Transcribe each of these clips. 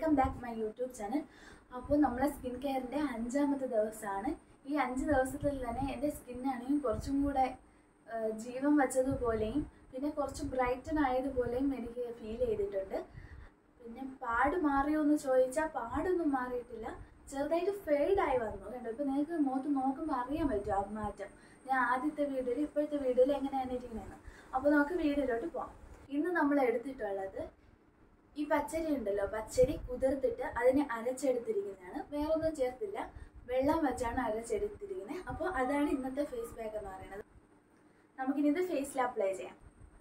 welcome back my YouTube channel അപ്പോൾ നമ്മളെ skin കെയറിൻ്റെ അഞ്ചാമത്തെ ദിവസമാണ് ഈ അഞ്ച് ദിവസത്തിൽ തന്നെ എൻ്റെ സ്കിന്നാണെങ്കിൽ കുറച്ചും കൂടെ ആ, ജീവൻ വച്ചതുപോലെയും പിന്നെ കുറച്ച് ബ്രൈറ്റൻ ആയതുപോലെയും എനിക്ക് ഫീൽ ചെയ്തിട്ടുണ്ട് പിന്നെ പാട് മാറിയോ എന്ന് ചോദിച്ചാൽ പാടൊന്നും മാറിയിട്ടില്ല ചെറുതായിട്ട് ഫെയ്ഡായി വന്നു കണ്ടോ ഇപ്പം നിങ്ങൾക്ക് മുഖത്ത് നോക്കുമ്പോൾ അറിയാൻ പറ്റും ആ മാറ്റം ഞാൻ ആദ്യത്തെ വീഡിയോയിൽ ഇപ്പോഴത്തെ വീഡിയോയിൽ എങ്ങനെയാണ് ഇരിക്കുന്നതെന്ന് അപ്പോൾ നമുക്ക് വീഡിയോയിലോട്ട് പോകാം ഇന്ന് നമ്മൾ എടുത്തിട്ടുള്ളത് ഈ പച്ചരി ഉണ്ടല്ലോ പച്ചരി കുതിർത്തിട്ട് അതിനെ അരച്ചെടുത്തിരിക്കുന്നതാണ് വേറൊന്നും ചേർത്തില്ല വെള്ളം വെച്ചാണ് അരച്ചെടുത്തിരിക്കുന്നത് അപ്പോൾ അതാണ് ഇന്നത്തെ ഫേസ് പാക്ക് എന്ന് പറയുന്നത് നമുക്കിനി ഇത് ഫേസിൽ അപ്ലൈ ചെയ്യാം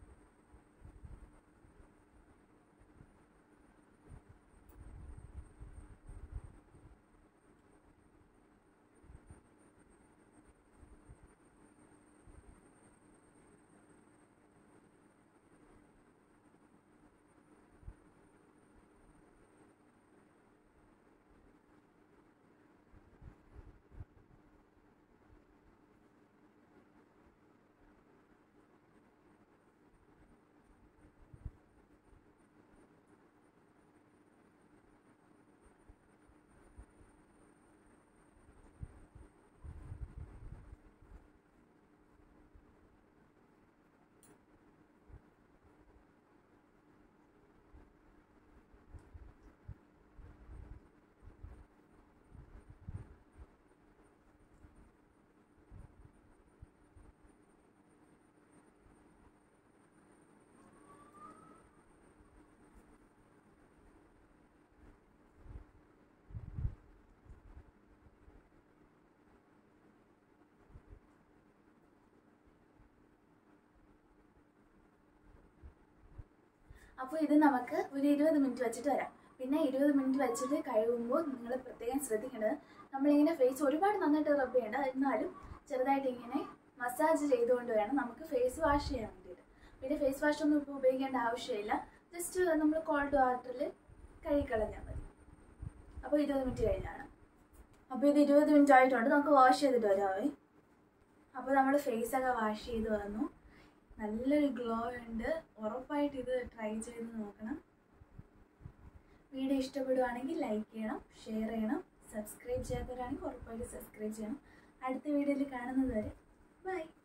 അപ്പോൾ ഇത് നമുക്ക് ഒരു ഇരുപത് മിനിറ്റ് വെച്ചിട്ട് വരാം പിന്നെ ഇരുപത് മിനിറ്റ് വെച്ചിട്ട് കഴുകുമ്പോൾ നിങ്ങൾ പ്രത്യേകം ശ്രദ്ധിക്കേണ്ടത് നമ്മളിങ്ങനെ ഫേസ് ഒരുപാട് നന്നായിട്ട് റബ്ബ് ചെയ്യേണ്ട എന്നാലും ചെറുതായിട്ട് ഇങ്ങനെ മസാജ് ചെയ്തുകൊണ്ട് വേണം നമുക്ക് ഫേസ് വാഷ് ചെയ്യാൻ വേണ്ടിയിട്ട് പിന്നെ ഫേസ് വാഷ് ഒന്നും ഇപ്പോൾ ഉപയോഗിക്കേണ്ട ആവശ്യമില്ല ജസ്റ്റ് നമ്മൾ കോൾഡ് വാട്ടറിൽ കഴുകിക്കളഞ്ഞാൽ മതി അപ്പോൾ ഇരുപത് മിനിറ്റ് കഴിഞ്ഞാണ് അപ്പോൾ ഇത് ഇരുപത് മിനിറ്റ് ആയിട്ടുണ്ട് നമുക്ക് വാഷ് ചെയ്തിട്ട് വരാമേ അപ്പോൾ നമ്മൾ ഫേസൊക്കെ വാഷ് ചെയ്ത് വന്നു നല്ലൊരു ഗ്ലോ ഉണ്ട് ഉറപ്പായിട്ട് ഇത് ട്രൈ ചെയ്ത് നോക്കണം വീഡിയോ ഇഷ്ടപ്പെടുവാണെങ്കിൽ ലൈക്ക് ചെയ്യണം ഷെയർ ചെയ്യണം സബ്സ്ക്രൈബ് ചെയ്യാത്തവരാണെങ്കിൽ ഉറപ്പായിട്ട് സബ്സ്ക്രൈബ് ചെയ്യണം അടുത്ത വീഡിയോയിൽ കാണുന്നത് വരെ ബൈ